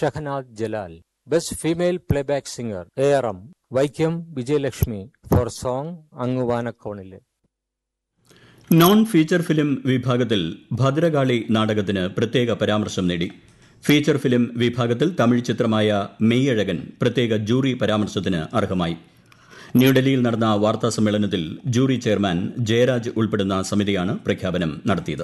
Shahnad Jalal best female playback singer A R M Vaikom Vijayalakshmi for song അങ്ങുവാനക്കോണിലെ non feature film വിഭാഗത്തിൽ ഭദ്രകാളി നാടകത്തിന് പ്രത്യേക പരാമർശം നേടി ഫീച്ചർ ഫിലിം വിഭാഗത്തിൽ തമിഴ് ചിത്രമായ മെയ്യഴകൻ പ്രത്യേക ജൂറി പരാമർശത്തിന് അർഹമായി ന്യൂഡൽഹിയിൽ നടന്ന വാർത്താ സമ്മേളനത്തിൽ ജൂറി ചെയർമാൻ ജയരാജ് ഉൾപ്പെടുന്ന സമിതിയാണ് പ്രഖ്യാപനം നടത്തിയത്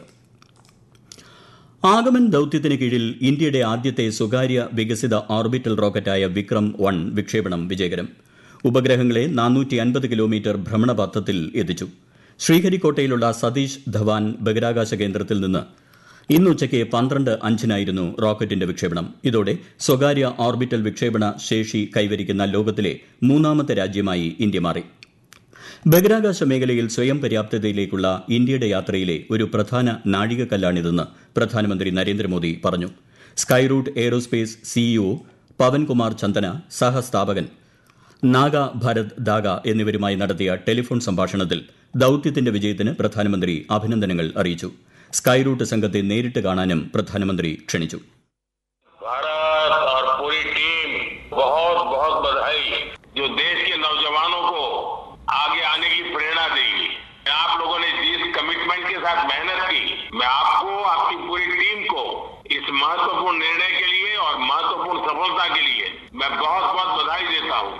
ആഗമൻ ദൌത്യത്തിന് കീഴിൽ ഇന്ത്യയുടെ ആദ്യത്തെ സ്വകാര്യ വികസിത ഓർബിറ്റൽ റോക്കറ്റായ വിക്രം വൺ വിക്ഷേപണം വിജയകരം ഉപഗ്രഹങ്ങളെ നാനൂറ്റി അൻപത് കിലോമീറ്റർ ഭ്രമണപഥത്തിൽ എത്തിച്ചു ശ്രീഹരിക്കോട്ടയിലുള്ള സതീഷ് ധവാൻ ബഹിരാകാശ കേന്ദ്രത്തിൽ നിന്ന് ഇന്ന് ഉച്ചയ്ക്ക് പന്ത്രണ്ട് അഞ്ചിനായിരുന്നു റോക്കറ്റിന്റെ വിക്ഷേപണം ഇതോടെ സ്വകാര്യ ഓർബിറ്റൽ വിക്ഷേപണ ശേഷി കൈവരിക്കുന്ന ലോകത്തിലെ മൂന്നാമത്തെ രാജ്യമായി ഇന്ത്യ മാറി ബഹിരാകാശ മേഖലയിൽ സ്വയം പര്യാപ്തതയിലേക്കുള്ള ഇന്ത്യയുടെ യാത്രയിലെ ഒരു പ്രധാന നാഴികക്കല്ലാണിതെന്ന് പ്രധാനമന്ത്രി നരേന്ദ്രമോദി പറഞ്ഞു Skyroot Aerospace CEO Pawan Kumar Chandana സഹസ്ഥാപകൻ നാഗ ഭരത് ദാഗ എന്നിവരുമായി നടത്തിയ ടെലിഫോൺ സംഭാഷണത്തിൽ ദൌത്യത്തിന്റെ വിജയത്തിന് പ്രധാനമന്ത്രി അഭിനന്ദനങ്ങൾ അറിയിച്ചു സ്കൈറൂട്ട് സംഘത്തെ നേരിട്ട് കാണാനും പ്രധാനമന്ത്രി ക്ഷണിച്ചു भारत और पूरी टीम बहुत बहुत बधाई जो देश के नौजवानों को आगे आने की प्रेरणा देगी आप लोगों ने जिस कमिटमेंट के साथ मेहनत की मैं आपको आपकी पूरी टीम को इस महत्वपूर्ण निर्णय के लिए और महत्वपूर्ण सफलता के लिए मैं बहुत बहुत बधाई देता हूँ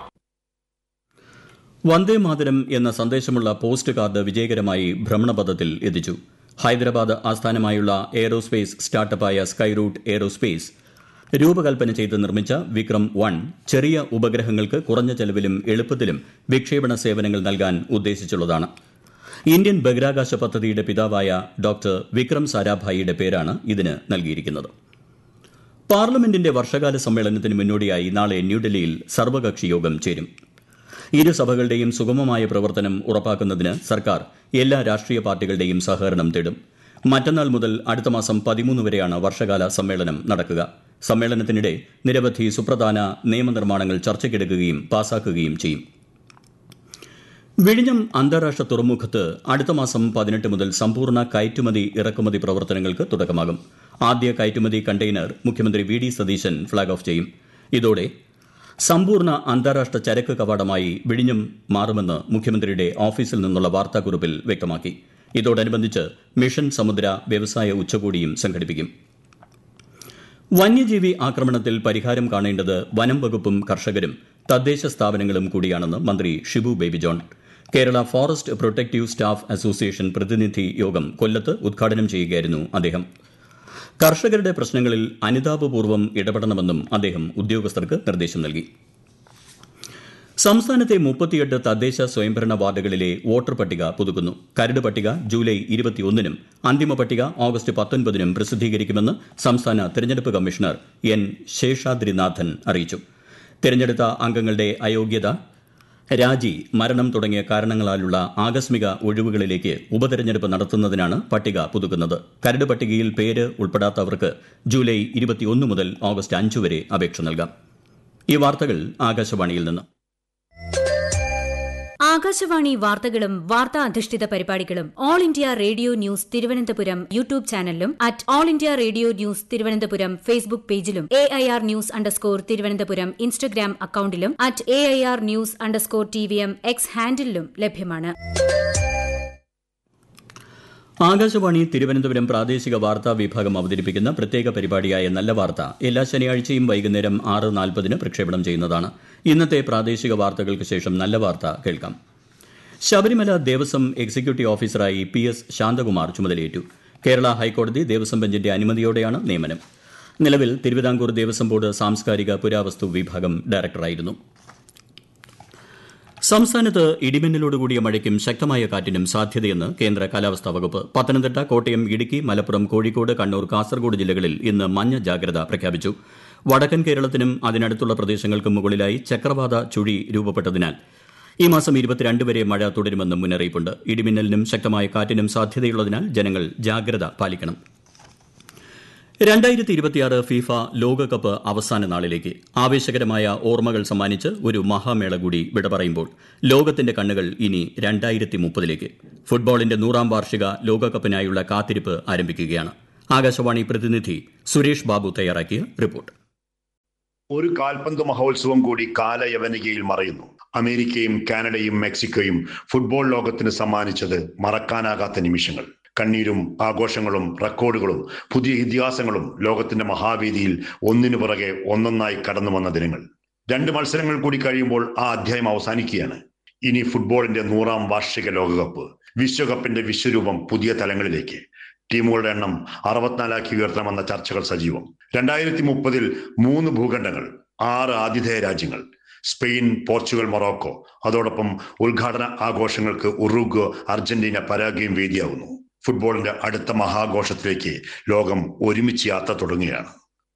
വന്ദേ മാതരം എന്ന സന്ദേശമുള്ള പോസ്റ്റ് കാർഡ് വിജയകരമായി ഭ്രമണപഥത്തിൽ എത്തിച്ചു ഹൈദരാബാദ് ആസ്ഥാനമായുള്ള എയ്റോസ്പേസ് സ്റ്റാർട്ടപ്പായ സ്കൈറൂട്ട് എയ്റോസ്പേസ് രൂപകൽപ്പന ചെയ്ത് നിർമ്മിച്ച വിക്രം വൺ ചെറിയ ഉപഗ്രഹങ്ങൾക്ക് കുറഞ്ഞ ചെലവിലും എളുപ്പത്തിലും വിക്ഷേപണ സേവനങ്ങൾ നൽകാൻ ഉദ്ദേശിച്ചുള്ളതാണ് ഇന്ത്യൻ ബഹിരാകാശ പദ്ധതിയുടെ പിതാവായ ഡോക്ടർ വിക്രം സാരാഭായിയുടെ പേരാണ് ഇതിന് നൽകിയിരിക്കുന്നത് പാർലമെന്റിന്റെ വർഷകാല സമ്മേളനത്തിന് മുന്നോടിയായി നാളെ ന്യൂഡൽഹിയിൽ സർവകക്ഷി യോഗം ചേരും ഇരു സഭകളുടെയും സുഗമമായ പ്രവർത്തനം ഉറപ്പാക്കുന്നതിന് സർക്കാർ എല്ലാ രാഷ്ട്രീയ പാർട്ടികളുടെയും സഹകരണം തേടും മറ്റന്നാൾ മുതൽ അടുത്ത മാസം പതിമൂന്ന് വരെയാണ് വർഷകാല സമ്മേളനം നടക്കുക സമ്മേളനത്തിനിടെ നിരവധി സുപ്രധാന നിയമനിർമ്മാണങ്ങൾ ചർച്ചയ്ക്കെടുക്കുകയും പാസാക്കുകയും ചെയ്യും വിഴിഞ്ഞം അന്താരാഷ്ട്ര തുറമുഖത്ത് അടുത്ത മാസം പതിനെട്ട് മുതൽ സമ്പൂർണ്ണ കയറ്റുമതി ഇറക്കുമതി പ്രവർത്തനങ്ങൾക്ക് തുടക്കമാകും ആദ്യ കയറ്റുമതി കണ്ടെയ്നർ മുഖ്യമന്ത്രി V D Satheesan flag off ചെയ്യും ഇതോടെ സമ്പൂർണ്ണ അന്താരാഷ്ട്ര ചരക്ക് കവാടമായി വിഴിഞ്ഞം മാറുമെന്ന് മുഖ്യമന്ത്രിയുടെ ഓഫീസിൽ നിന്നുള്ള വാർത്താക്കുറിപ്പിൽ വ്യക്തമാക്കി ഇതോടനുബന്ധിച്ച് മിഷൻ സമുദ്ര വ്യവസായ ഉച്ചകോടിയും സംഘടിപ്പിക്കും വന്യജീവി ആക്രമണത്തിൽ പരിഹാരം കാണേണ്ടത് വനം വകുപ്പും കർഷകരും തദ്ദേശ സ്ഥാപനങ്ങളും കൂടിയാണെന്ന് മന്ത്രി Shibu Baby John Kerala forest protective staff association പ്രതിനിധി യോഗം കൊല്ലത്ത് ഉദ്ഘാടനം ചെയ്യുകയായിരുന്നു അദ്ദേഹം കർഷകരുടെ പ്രശ്നങ്ങളിൽ അനുതാപപൂർവ്വം ഇടപെടണമെന്നും അദ്ദേഹം ഉദ്യോഗസ്ഥർക്ക് നിർദ്ദേശം നൽകി സംസ്ഥാനത്തെ മുപ്പത്തിയെട്ട് തദ്ദേശ സ്വയംഭരണ വാർഡുകളിലെ വോട്ടർ പട്ടിക പുതുക്കുന്നു കരട് പട്ടിക ജൂലൈ ഇരുപത്തിയൊന്നിനും അന്തിമ പട്ടിക ഓഗസ്റ്റ് പത്തൊൻപതിനും പ്രസിദ്ധീകരിക്കുമെന്ന് സംസ്ഥാന തെരഞ്ഞെടുപ്പ് കമ്മീഷണർ എൻ ശേഷാദ്രിനാഥൻ അറിയിച്ചു തെരഞ്ഞെടുത്ത അംഗങ്ങളുടെ അയോഗ്യത രാജി മരണം തുടങ്ങിയ കാരണങ്ങളാലുള്ള ആകസ്മിക ഒഴിവുകളിലേക്ക് ഉപതെരഞ്ഞെടുപ്പ് നടത്തുന്നതിനാണ് പട്ടിക പുതുക്കുന്നത് കരട് പട്ടികയിൽ പേര് ഉൾപ്പെടാത്തവർക്ക് ജൂലൈ ഇരുപത്തിയൊന്ന് മുതൽ ഓഗസ്റ്റ് അഞ്ച് വരെ അപേക്ഷ നൽകാം ഈ വാർത്തകൾ ആകാശവാണിയിൽ നിന്ന് ആകാശവാണി വാർത്തകളും വാർത്താ അധിഷ്ഠിത പരിപാടികളും All India Radio news Thiruvananthapuram YouTube ചാനലിലും at All India Radio news Thiruvananthapuram Facebook പേജിലും A I R news underscore Thiruvananthapuram Instagram അക്കൌണ്ടിലും at A I R news underscore T V M X ഹാൻഡിലും ലഭ്യമാണ് ആകാശവാണി തിരുവനന്തപുരം പ്രാദേശിക വാർത്താ വിഭാഗം അവതരിപ്പിക്കുന്ന പ്രത്യേക പരിപാടിയായ നല്ല വാർത്ത എല്ലാ ശനിയാഴ്ചയും വൈകുന്നേരം ആറ് നാൽപ്പതിന് പ്രക്ഷേപണം ചെയ്യുന്നതാണ് ഇന്നത്തെ പ്രാദേശിക വാർത്തകൾക്ക് ശേഷം നല്ല വാർത്ത കേൾക്കാം ശബരിമല ദേവസ്വം എക്സിക്യൂട്ടീവ് ഓഫീസറായി പി എസ് ശാന്തകുമാർ ചുമതലയേറ്റു കേരള ഹൈക്കോടതി ദേവസ്വം ബെഞ്ചിന്റെ അനുമതിയോടെയാണ് നിയമനം നിലവിൽ തിരുവിതാംകൂർ ദേവസ്വം ബോർഡ് സാംസ്കാരിക പുരാവസ്തു വിഭാഗം ഡയറക്ടറായിരുന്നു സംസ്ഥാനത്ത് ഇടിമിന്നലോടുകൂടിയ മഴയ്ക്കും ശക്തമായ കാറ്റിനും സാധ്യതയെന്ന് കേന്ദ്ര കാലാവസ്ഥാ വകുപ്പ് പത്തനംതിട്ട കോട്ടയം ഇടുക്കി മലപ്പുറം കോഴിക്കോട് കണ്ണൂർ കാസർഗോഡ് ജില്ലകളിൽ ഇന്ന് മഞ്ഞ ജാഗ്രത പ്രഖ്യാപിച്ചു വടക്കൻ കേരളത്തിനും അതിനടുത്തുള്ള പ്രദേശങ്ങൾക്കും മുകളിലായി ചക്രവാത ചുഴി രൂപപ്പെട്ടതിനാൽ ഈ മാസം ഇരുപത്തിരണ്ട് വരെ മഴ തുടരുമെന്നും മുന്നറിയിപ്പുണ്ട് ഇടിമിന്നലിനും ശക്തമായ കാറ്റിനും സാധ്യതയുള്ളതിനാൽ ജനങ്ങൾ ജാഗ്രത പാലിക്കണം രണ്ടായിരത്തി ഇരുപത്തിയാറ് ഫിഫ ലോകകപ്പ് അവസാന നാളിലേക്ക് ആവേശകരമായ ഓർമ്മകൾ സമ്മാനിച്ച് ഒരു മഹാമേള കൂടി വിട പറയുമ്പോൾ ലോകത്തിന്റെ കണ്ണുകൾ ഇനി രണ്ടായിരത്തി മുപ്പതിലേക്ക് ഫുട്ബോളിന്റെ നൂറാം വാർഷിക ലോകകപ്പിനായുള്ള കാത്തിരിപ്പ് ആരംഭിക്കുകയാണ് ആകാശവാണി പ്രതിനിധി സുരേഷ് ബാബു തയ്യാറാക്കിയ റിപ്പോർട്ട് ഒരു കാൽപന്ത് മഹോത്സവം കൂടി കാലയവനികയിൽ മറയുന്നു അമേരിക്കയും കാനഡയും മെക്സിക്കോയും ഫുട്ബോൾ ലോകത്തിന് സമ്മാനിച്ചത് മറക്കാനാകാത്ത നിമിഷങ്ങൾ കണ്ണീരും ആഘോഷങ്ങളും റെക്കോർഡുകളും പുതിയ ഇതിഹാസങ്ങളും ലോകത്തിന്റെ മഹാവേദിയിൽ ഒന്നിനു പുറകെ ഒന്നൊന്നായി കടന്നു വന്ന ദിനങ്ങൾ രണ്ട് മത്സരങ്ങൾ കൂടി കഴിയുമ്പോൾ ആ അധ്യായം അവസാനിക്കുകയാണ് ഇനി ഫുട്ബോളിന്റെ നൂറാം വാർഷിക ലോകകപ്പ് വിശ്വകപ്പിന്റെ വിശ്വരൂപം പുതിയ തലങ്ങളിലേക്ക് ടീമുകളുടെ എണ്ണം അറുപത്തിനാലാക്കി ഉയർത്തണമെന്ന ചർച്ചകൾ സജീവം രണ്ടായിരത്തി മുപ്പതിൽ മൂന്ന് ഭൂഖണ്ഡങ്ങൾ ആറ് ആതിഥേയ രാജ്യങ്ങൾ സ്പെയിൻ പോർച്ചുഗൽ മൊറോക്കോ അതോടൊപ്പം ഉദ്ഘാടന ആഘോഷങ്ങൾക്ക് ഉറുഗ്വ അർജന്റീന പരാഗ്വയും വേദിയാവുന്നു ഫുട്ബോളിന്റെ അടുത്ത മഹാഘോഷത്തിലേക്ക് ലോകം ഒരുമിച്ച് യാത്ര തുടങ്ങുകയാണ്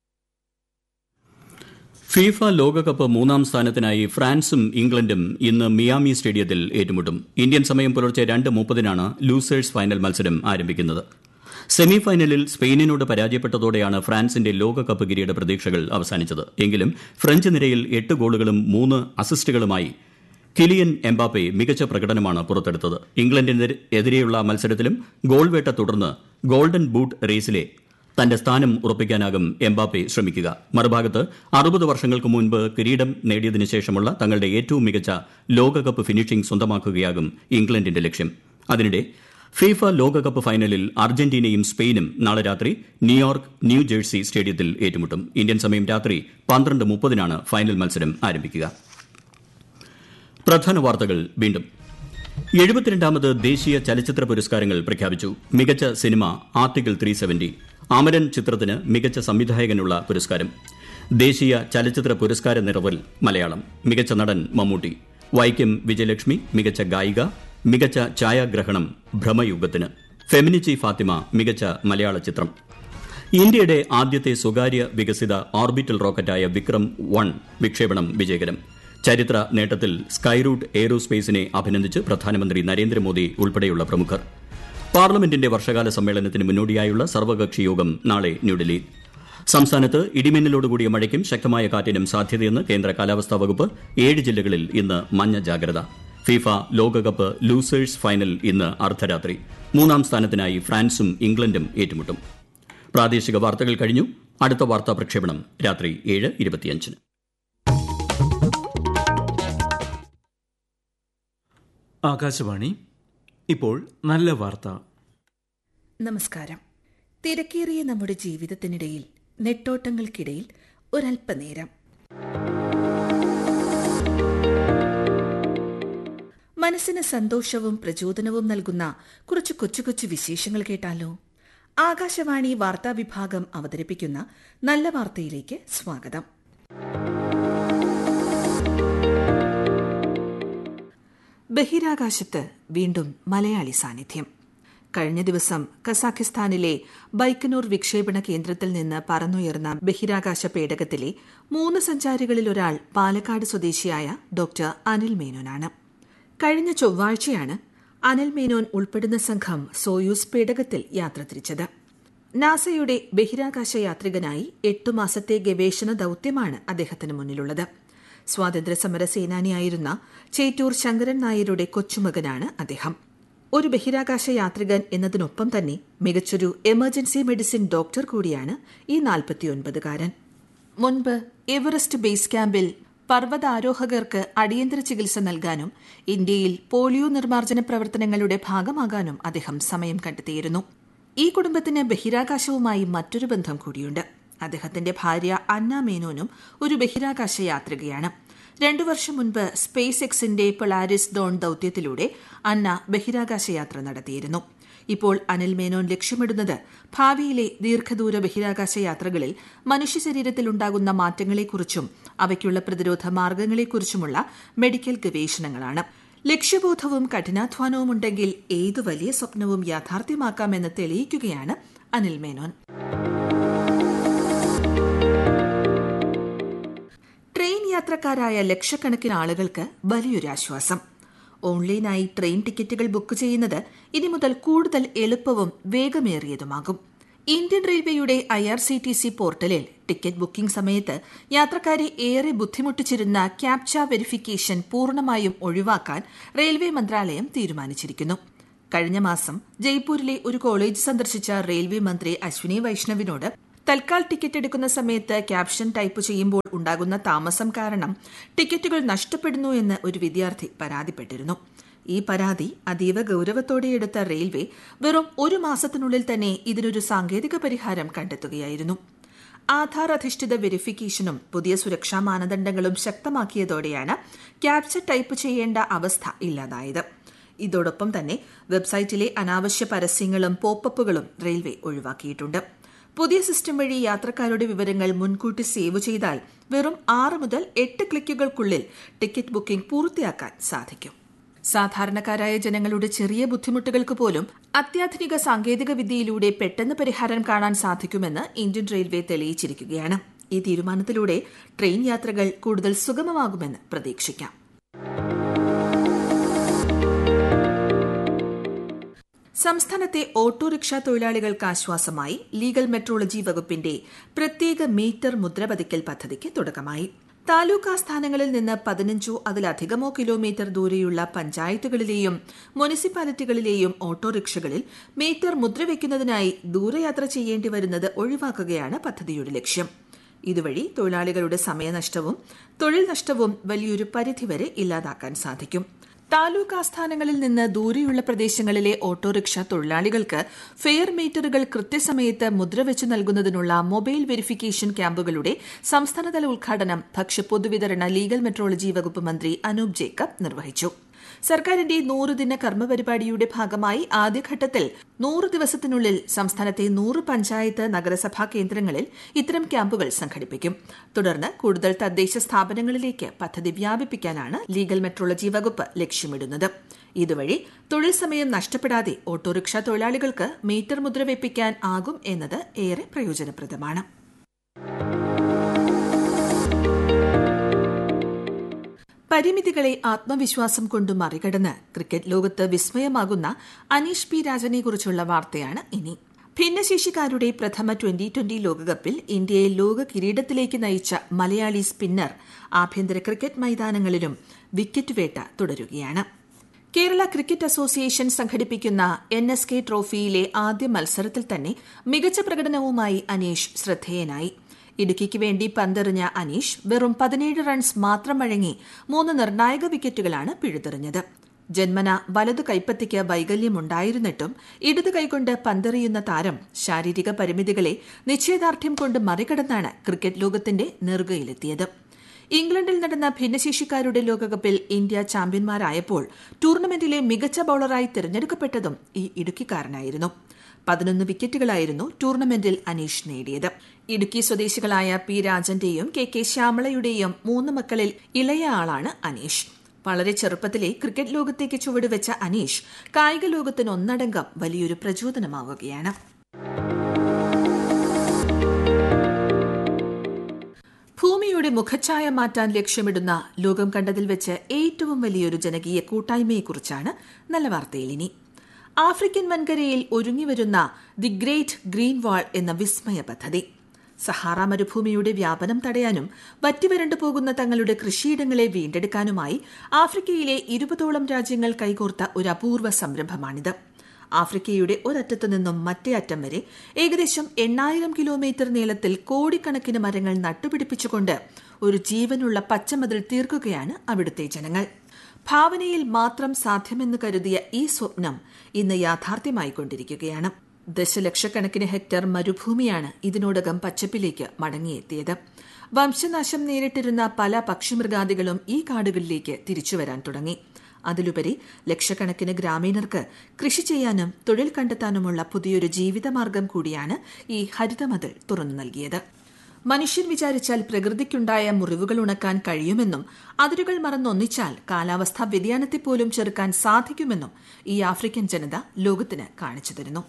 ഫിഫ ലോകകപ്പ് മൂന്നാം സ്ഥാനത്തിനായി ഫ്രാൻസും ഇംഗ്ലണ്ടും ഇന്ന് മിയാമി സ്റ്റേഡിയത്തിൽ ഏറ്റുമുട്ടും ഇന്ത്യൻ സമയം പുലർച്ചെ രണ്ട് മുപ്പതിനാണ് ലൂസേഴ്സ് ഫൈനൽ മത്സരം ആരംഭിക്കുന്നത് സെമി ഫൈനലിൽ സ്പെയിനിനോട് പരാജയപ്പെട്ടതോടെയാണ് ഫ്രാൻസിന്റെ ലോകകപ്പ് കിരീട പ്രതീക്ഷകൾ അവസാനിച്ചത് എങ്കിലും ഫ്രഞ്ച് നിരയിൽ എട്ട് ഗോളുകളും മൂന്ന് അസിസ്റ്റുകളുമായി കിലിയൻ എംബാപ്പെ മികച്ച പ്രകടനമാണ് പുറത്തെടുത്തത് ഇംഗ്ലണ്ടിനെതിരെയുള്ള മത്സരത്തിലും ഗോൾ വേട്ട തുടർന്ന് ഗോൾഡൻ ബൂട്ട് റേസിലെ തന്റെ സ്ഥാനം ഉറപ്പിക്കാനാകും എംബാപ്പെ ശ്രമിക്കുക മറുഭാഗത്ത് അറുപത് വർഷങ്ങൾക്ക് മുൻപ് കിരീടം നേടിയതിനു ശേഷമുള്ള തങ്ങളുടെ ഏറ്റവും മികച്ച ലോകകപ്പ് ഫിനിഷിംഗ് സ്വന്തമാക്കുകയാകും ഇംഗ്ലണ്ടിന്റെ ലക്ഷ്യം അതിനിടെ ഫിഫ ലോകകപ്പ് ഫൈനലിൽ അർജന്റീനയും സ്പെയിനും നാളെ രാത്രി ന്യൂയോർക്ക് ന്യൂ ജേഴ്സി സ്റ്റേഡിയത്തിൽ ഏറ്റുമുട്ടും ഇന്ത്യൻ സമയം രാത്രി പന്ത്രണ്ട് മുപ്പതിനാണ് ഫൈനൽ മത്സരം ആരംഭിക്കുക പ്രധാന വാർത്തകൾ വീണ്ടും എഴുപത്തിരണ്ടാമത് ദേശീയ ചലച്ചിത്ര പുരസ്കാരങ്ങൾ പ്രഖ്യാപിച്ചു മികച്ച cinema Article three seventy Amaran ചിത്രത്തിന് മികച്ച സംവിധായകനുള്ള പുരസ്കാരം ദേശീയ ചലച്ചിത്ര പുരസ്കാര നിറവൽ മലയാളം മികച്ച നടൻ മമ്മൂട്ടി വൈക്കം വിജയലക്ഷ്മി മികച്ച ഗായിക മികച്ച ഛായാഗ്രഹണം ഭ്രമയുഗത്തിന് ഫെമിനിച്ചി ഫാത്തിമ മികച്ച മലയാള ചിത്രം ഇന്ത്യയുടെ ആദ്യത്തെ സ്വകാര്യ വികസിത ഓർബിറ്റൽ റോക്കറ്റായ വിക്രം വൺ വിക്ഷേപണം വിജയകരം ചരിത്ര നേട്ടത്തിൽ സ്കൈറൂട്ട് എയ്റോസ്പേസിനെ അഭിനന്ദിച്ച് പ്രധാനമന്ത്രി നരേന്ദ്രമോദി ഉൾപ്പെടെയുള്ള പ്രമുഖർ പാർലമെന്റിന്റെ വർഷകാല സമ്മേളനത്തിന് മുന്നോടിയായുള്ള സർവകക്ഷി യോഗം നാളെ ന്യൂഡൽഹിയിൽ സംസ്ഥാനത്ത് ഇടിമിന്നലോടുകൂടിയ മഴയ്ക്കും ശക്തമായ കാറ്റിനും സാധ്യതയെന്ന് കേന്ദ്ര കാലാവസ്ഥാ വകുപ്പ് ഏഴ് ജില്ലകളിൽ ഇന്ന് മഞ്ഞ ജാഗ്രത ഫിഫ ലോകകപ്പ് ലൂസേഴ്സ് ഫൈനൽ ഇന്ന് അർദ്ധരാത്രി മൂന്നാം സ്ഥാനത്തിനായി ഫ്രാൻസും ഇംഗ്ലണ്ടും ഏറ്റുമുട്ടും പ്രാദേശിക വാർത്തകൾ കഴിഞ്ഞു അടുത്ത വാർത്താ പ്രക്ഷേപണം രാത്രി ഏഴ് ഇരുപത്തിയഞ്ചിന് ആകാശവാണി ഇപ്പോൾ നല്ല വാർത്ത നമസ്കാരം തിരക്കേറിയ നമ്മുടെ ജീവിതത്തിനിടയിൽ നെട്ടോട്ടങ്ങൾക്കിടയിൽ ഒരല്പനേരം മനസ്സിന് സന്തോഷവും പ്രചോദനവും നൽകുന്ന കുറച്ച് കൊച്ചു കൊച്ചു വിശേഷങ്ങൾ കേട്ടാലോ ആകാശവാണി വാർത്താ വിഭാഗം അവതരിപ്പിക്കുന്ന നല്ല വാർത്തയിലേക്ക് സ്വാഗതം ബഹിരാകാശത്ത് വീണ്ടും മലയാളി സാന്നിധ്യം കഴിഞ്ഞ ദിവസം കസാഖിസ്ഥാനിലെ ബൈക്കനൂർ വിക്ഷേപണ കേന്ദ്രത്തിൽ നിന്ന് പറന്നുയർന്ന ബഹിരാകാശ പേടകത്തിലെ മൂന്ന് സഞ്ചാരികളിൽ ഒരാൾ പാലക്കാട് സ്വദേശിയായ ഡോക്ടർ അനിൽ മേനോനാണ് കഴിഞ്ഞ ചൊവ്വാഴ്ചയാണ് അനിൽ മേനോൻ ഉൾപ്പെടുന്ന സംഘം സോയൂസ് പേടകത്തിൽ യാത്ര തിരിച്ചത് നാസയുടെ ബഹിരാകാശ യാത്രികനായി എട്ടു മാസത്തെ ഗവേഷണ ദൌത്യമാണ് അദ്ദേഹത്തിന് മുന്നിലുള്ളത് സ്വാതന്ത്ര്യസമര സേനാനിയായിരുന്ന ചേറ്റൂർ ശങ്കരൻ നായരുടെ കൊച്ചുമകനാണ് അദ്ദേഹം ഒരു ബഹിരാകാശ യാത്രികൻ എന്നതിനൊപ്പം തന്നെ മികച്ചൊരു എമർജൻസി മെഡിസിൻ ഡോക്ടർ കൂടിയാണ് ഈ നാൽപ്പത്തിയൊൻപതുകാരൻ മുൻപ് എവറസ്റ്റ് ബേസ് ക്യാമ്പിൽ പർവ്വതാരോഹകർക്ക് അടിയന്തര ചികിത്സ നൽകാനും ഇന്ത്യയിൽ പോളിയോ നിർമ്മാർജ്ജന പ്രവർത്തനങ്ങളുടെ ഭാഗമാകാനും അദ്ദേഹം സമയം കണ്ടെത്തിയിരുന്നു ഈ കുടുംബത്തിന് ബഹിരാകാശവുമായി മറ്റൊരു ബന്ധം കൂടിയുണ്ട് അദ്ദേഹത്തിന്റെ ഭാര്യ അന്ന മേനോനും ഒരു ബഹിരാകാശ യാത്രികയാണ് രണ്ടു വർഷം മുൻപ് സ്പേസ് എക്സിന്റെ പൊളാരിസ് ഡോൺ ദൌത്യത്തിലൂടെ അന്ന ബഹിരാകാശ യാത്ര നടത്തിയിരുന്നു ഇപ്പോൾ അനിൽ മേനോൻ ലക്ഷ്യമിടുന്നത് ഭാവിയിലെ ദീർഘദൂര ബഹിരാകാശ യാത്രകളിൽ മനുഷ്യ ശരീരത്തിൽ ഉണ്ടാകുന്ന മാറ്റങ്ങളെക്കുറിച്ചും അവയ്ക്കുള്ള പ്രതിരോധ മാർഗങ്ങളെക്കുറിച്ചുമുള്ള മെഡിക്കൽ ഗവേഷണങ്ങളാണ് ലക്ഷ്യബോധവും കഠിനാധ്വാനവും ഉണ്ടെങ്കിൽ ഏതു വലിയ സ്വപ്നവും യാഥാർത്ഥ്യമാക്കാമെന്ന് തെളിയിക്കുകയാണ് അനിൽ മേനോൻ ട്രെയിൻ യാത്രക്കാരായ ലക്ഷക്കണക്കിന് ആളുകൾക്ക് വലിയൊരു ആശ്വാസം ഓൺലൈനായി ട്രെയിൻ ടിക്കറ്റുകൾ ബുക്ക് ചെയ്യുന്നത് ഇനി മുതൽ കൂടുതൽ എളുപ്പവും വേഗമേറിയതുമാകും ഇന്ത്യൻ റെയിൽവേയുടെ I R C T C പോർട്ടലിൽ ടിക്കറ്റ് ബുക്കിംഗ് സമയത്ത് യാത്രക്കാരെ ഏറെ ബുദ്ധിമുട്ടിച്ചിരുന്ന ക്യാപ്ച വെരിഫിക്കേഷൻ പൂർണ്ണമായും ഒഴിവാക്കാൻ റെയിൽവേ മന്ത്രാലയം തീരുമാനിച്ചിരിക്കുന്നു കഴിഞ്ഞ മാസം ജയ്പൂരിലെ ഒരു കോളേജ് സന്ദർശിച്ച റെയിൽവേ മന്ത്രി അശ്വിനി വൈഷ്ണവിനോട് തൽക്കാൽ ടിക്കറ്റ് എടുക്കുന്ന സമയത്ത് ക്യാപ്ഷൻ ടൈപ്പ് ചെയ്യുമ്പോൾ ഉണ്ടാകുന്ന താമസം കാരണം ടിക്കറ്റുകൾ നഷ്ടപ്പെടുന്നു എന്ന് ഒരു വിദ്യാർത്ഥി പരാതിപ്പെട്ടിരുന്നു ഈ പരാതി അതീവ ഗൌരവത്തോടെ എടുത്ത റെയിൽവേ വെറും ഒരു മാസത്തിനുള്ളിൽ തന്നെ ഇതിനൊരു സാങ്കേതിക പരിഹാരം കണ്ടെത്തുകയായിരുന്നു ആധാർ അധിഷ്ഠിത വെരിഫിക്കേഷനും പുതിയ സുരക്ഷാ മാനദണ്ഡങ്ങളും ശക്തമാക്കിയതോടെയാണ് ക്യാപ്ചർ ടൈപ്പ് ചെയ്യേണ്ട അവസ്ഥ ഇല്ലാതായത് ഇതോടൊപ്പം തന്നെ വെബ്സൈറ്റിലെ അനാവശ്യ പരസ്യങ്ങളും പോപ്പപ്പുകളും റെയിൽവേ ഒഴിവാക്കിയിട്ടുണ്ട് പുതിയ സിസ്റ്റം വഴി യാത്രക്കാരുടെ വിവരങ്ങൾ മുൻകൂട്ടി സേവ് ചെയ്താൽ വെറും ആറ് മുതൽ എട്ട് ക്ലിക്കുകൾക്കുള്ളിൽ ടിക്കറ്റ് ബുക്കിംഗ് പൂർത്തിയാക്കാൻ സാധിക്കും സാധാരണക്കാരായ ജനങ്ങളുടെ ചെറിയ ബുദ്ധിമുട്ടുകൾക്ക് പോലും അത്യാധുനിക സാങ്കേതിക വിദ്യയിലൂടെ പെട്ടെന്ന് പരിഹാരം കാണാൻ സാധിക്കുമെന്ന് ഇന്ത്യൻ റെയിൽവേ തെളിയിച്ചിരിക്കുകയാണ് ഈ തീരുമാനത്തിലൂടെ ട്രെയിൻ യാത്രകൾ കൂടുതൽ സുഗമമാകുമെന്ന് പ്രതീക്ഷിക്കാം സംസ്ഥാനത്തെ ഓട്ടോറിക്ഷ തൊഴിലാളികൾക്ക് ആശ്വാസമായി ലീഗൽ മെട്രോളജി വകുപ്പിന്റെ പ്രത്യേക മീറ്റർ മുദ്രപതിക്കൽ പദ്ധതിക്ക് തുടക്കമായി താലൂക്ക് ആസ്ഥാനങ്ങളിൽ നിന്ന് പതിനഞ്ചോ അതിലധികമോ കിലോമീറ്റർ ദൂരെയുള്ള പഞ്ചായത്തുകളിലെയും മുനിസിപ്പാലിറ്റികളിലെയും ഓട്ടോറിക്ഷകളിൽ മീറ്റർ മുദ്രവെക്കുന്നതിനായി ദൂരയാത്ര ചെയ്യേണ്ടി വരുന്നത് ഒഴിവാക്കുകയാണ് പദ്ധതിയുടെ ലക്ഷ്യം ഇതുവഴി തൊഴിലാളികളുടെ സമയനഷ്ടവും തൊഴിൽ നഷ്ടവും വലിയൊരു പരിധിവരെ ഇല്ലാതാക്കാൻ സാധിക്കും താലൂക്ക് ആസ്ഥാനങ്ങളിൽ നിന്ന് ദൂരെയുള്ള പ്രദേശങ്ങളിലെ ഓട്ടോറിക്ഷ തൊഴിലാളികൾക്ക് ഫെയർ മീറ്ററുകൾ കൃത്യസമയത്ത് മുദ്രവെച്ചു നൽകുന്നതിനുള്ള മൊബൈൽ വെരിഫിക്കേഷൻ ക്യാമ്പുകളുടെ സംസ്ഥാനതല ഉദ്ഘാടനം ഭക്ഷ്യ പൊതുവിതരണ ലീഗൽ മെട്രോളജി വകുപ്പ് മന്ത്രി അനൂപ് ജേക്കബ് നിർവഹിച്ചു സർക്കാരിന്റെ നൂറുദിന കർമ്മപരിപാടിയുടെ ഭാഗമായി ആദ്യഘട്ടത്തിൽ നൂറ് ദിവസത്തിനുള്ളിൽ സംസ്ഥാനത്തെ നൂറ് പഞ്ചായത്ത് നഗരസഭാ കേന്ദ്രങ്ങളിൽ ഇത്തരം ക്യാമ്പുകൾ സംഘടിപ്പിക്കും തുടർന്ന് കൂടുതൽ തദ്ദേശ സ്ഥാപനങ്ങളിലേക്ക് പദ്ധതി വ്യാപിപ്പിക്കാനാണ് ലീഗൽ മെട്രോളജി വകുപ്പ് ലക്ഷ്യമിടുന്നത് ഇതുവഴി തൊഴിൽ സമയം നഷ്ടപ്പെടാതെ ഓട്ടോറിക്ഷ തൊഴിലാളികൾക്ക് മീറ്റർ മുദ്ര വെപ്പിക്കാൻ ആകും എന്നത് ഏറെ പ്രയോജനപ്രദമാണ് പരിമിതികളെ ആത്മവിശ്വാസം കൊണ്ട് മറികടന്ന് ക്രിക്കറ്റ് ലോകത്ത് വിസ്മയമാകുന്ന അനീഷ് പി രാജനെക്കുറിച്ചുള്ള വാർത്തയാണ് ഇനി ഭിന്നശേഷിക്കാരുടെ പ്രഥമ ട്വന്റി ട്വന്റി ലോകകപ്പിൽ ഇന്ത്യയെ ലോക കിരീടത്തിലേക്ക് നയിച്ച മലയാളി സ്പിന്നർ ആഭ്യന്തര ക്രിക്കറ്റ് മൈതാനങ്ങളിലും വിക്കറ്റ് വേട്ട തുടരുകയാണ് കേരള ക്രിക്കറ്റ് അസോസിയേഷൻ സംഘടിപ്പിക്കുന്ന എൻ എസ് കെ ട്രോഫിയിലെ ആദ്യ മത്സരത്തിൽ തന്നെ മികച്ച പ്രകടനവുമായി അനീഷ് ശ്രദ്ധേയനായി ഇടുക്കിക്ക് വേണ്ടി പന്തെറിഞ്ഞ അനീഷ് വെറും പതിനേഴ് റൺസ് മാത്രം വഴങ്ങി മൂന്ന് നിർണായക വിക്കറ്റുകളാണ് പിഴുതെറിഞ്ഞത് ജന്മന വലതു കൈപ്പത്തിക്ക് വൈകല്യമുണ്ടായിരുന്നിട്ടും ഇടത് കൈകൊണ്ട് പന്തെറിയുന്ന താരം ശാരീരിക പരിമിതികളെ നിശ്ചയദാർഢ്യം കൊണ്ട് മറികടന്നാണ് ക്രിക്കറ്റ് ലോകത്തിന്റെ നെറുകയിലെത്തിയത് ഇംഗ്ലണ്ടിൽ നടന്ന ഭിന്നശേഷിക്കാരുടെ ലോകകപ്പിൽ ഇന്ത്യ ചാമ്പ്യന്മാരായപ്പോൾ ടൂർണമെന്റിലെ മികച്ച ബൌളറായി തിരഞ്ഞെടുക്കപ്പെട്ടതും ഈ ഇടുക്കിക്കാരനായിരുന്നു പതിനൊന്ന് വിക്കറ്റുകളായിരുന്നു ടൂർണമെന്റിൽ അനീഷ് നേടിയത് ഇടുക്കി സ്വദേശികളായ പി രാജന്റെയും കെ കെ ശ്യാമളയുടെയും മൂന്ന് മക്കളിൽ ഇളയ ആളാണ് അനീഷ് വളരെ ചെറുപ്പത്തിലെ ക്രിക്കറ്റ് ലോകത്തേക്ക് ചുവടുവെച്ച അനീഷ് കായിക ലോകത്തിന് ഒന്നടങ്കം വലിയൊരു പ്രചോദനമാവുകയാണ് ഭൂമിയുടെ മുഖഛായ മാറ്റാൻ ലക്ഷ്യമിടുന്ന ലോകം കണ്ടതിൽ വെച്ച് ഏറ്റവും വലിയൊരു ജനകീയ കൂട്ടായ്മയെക്കുറിച്ചാണ് നല്ല വാർത്തയിൽ ഇനി ആഫ്രിക്കൻ വൻകരയിൽ ഒരുങ്ങിവരുന്ന ദി ഗ്രേറ്റ് ഗ്രീൻ വാൾ എന്ന വിസ്മയ പദ്ധതി സഹാറ മരുഭൂമിയുടെ വ്യാപനം തടയാനും വറ്റിവരണ്ടു പോകുന്ന തങ്ങളുടെ കൃഷിയിടങ്ങളെ വീണ്ടെടുക്കാനുമായി ആഫ്രിക്കയിലെ ഇരുപതോളം രാജ്യങ്ങൾ കൈകോർത്ത ഒരു അപൂർവ സംരംഭമാണിത് ആഫ്രിക്കയുടെ ഒരറ്റത്തു നിന്നും മറ്റേ അറ്റം വരെ ഏകദേശം എണ്ണായിരം കിലോമീറ്റർ നീളത്തിൽ കോടിക്കണക്കിന് മരങ്ങൾ നട്ടുപിടിപ്പിച്ചുകൊണ്ട് ഒരു ജീവനുള്ള പച്ചമതിൽ തീർക്കുകയാണ് അവിടുത്തെ ജനങ്ങൾ ഭാവനയിൽ മാത്രം സാധ്യമെന്ന് കരുതിയ ഈ സ്വപ്നം ഇന്ന് യാഥാർത്ഥ്യമായിക്കൊണ്ടിരിക്കുകയാണ് ദശലക്ഷക്കണക്കിന് ഹെക്ടർ മരുഭൂമിയാണ് ഇതിനോടകം പച്ചപ്പിലേക്ക് മടങ്ങിയെത്തിയത് വംശനാശം നേരിട്ടിരുന്ന പല പക്ഷിമൃഗാദികളും ഈ കാടുകളിലേക്ക് തിരിച്ചുവരാൻ തുടങ്ങി അതിലുപരി ലക്ഷക്കണക്കിന് ഗ്രാമീണർക്ക് കൃഷി ചെയ്യാനും തൊഴിൽ കണ്ടെത്താനുമുള്ള പുതിയൊരു ജീവിതമാർഗം കൂടിയാണ് ഈ ഹരിതമതിൽ തുറന്നു നൽകിയത് മനുഷ്യൻ വിചാരിച്ചാൽ പ്രകൃതിക്കുണ്ടായ മുറിവുകൾ ഉണക്കാൻ കഴിയുമെന്നും അതിരുകൾ മറന്നൊന്നിച്ചാൽ കാലാവസ്ഥാ വ്യതിയാനത്തെ പോലും ചെറുക്കാൻ സാധിക്കുമെന്നും ഈ ആഫ്രിക്കൻ ജനത ലോകത്തിന് കാണിച്ചു തരുന്നു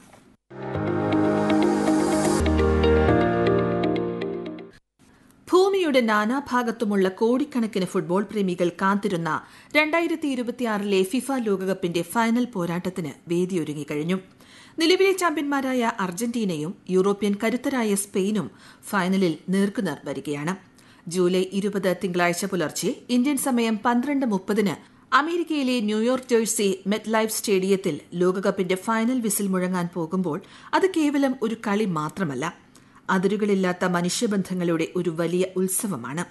ഭൂമിയുടെ നാനാഭാഗത്തുമുള്ള കോടിക്കണക്കിന് ഫുട്ബോൾ പ്രേമികൾ കാത്തിരുന്ന രണ്ടായിരത്തി ഇരുപത്തിയാറിലെ ഫിഫ ലോകകപ്പിന്റെ ഫൈനൽ പോരാട്ടത്തിന് വേദിയൊരുങ്ങിക്കഴിഞ്ഞു നിലവിലെ ചാമ്പ്യന്മാരായ അർജന്റീനയും യൂറോപ്യൻ കരുത്തരായ സ്പെയിനും ഫൈനലിൽ നേർക്കുനേർ വരികയാണ് ജൂലൈ ഇരുപത് തിങ്കളാഴ്ച പുലർച്ചെ ഇന്ത്യൻ സമയം പന്ത്രണ്ട് മുപ്പതിന് അമേരിക്കയിലെ ന്യൂയോർക്ക് ജേഴ്സി മെറ്റ് ലൈഫ് സ്റ്റേഡിയത്തിൽ ലോകകപ്പിന്റെ ഫൈനൽ വിസിൽ മുഴങ്ങാൻ പോകുമ്പോൾ അത് കേവലം ഒരു കളി മാത്രമല്ല അതിരുകളില്ലാത്ത മനുഷ്യബന്ധങ്ങളുടെ ഒരു വലിയ ഉത്സവമാണ്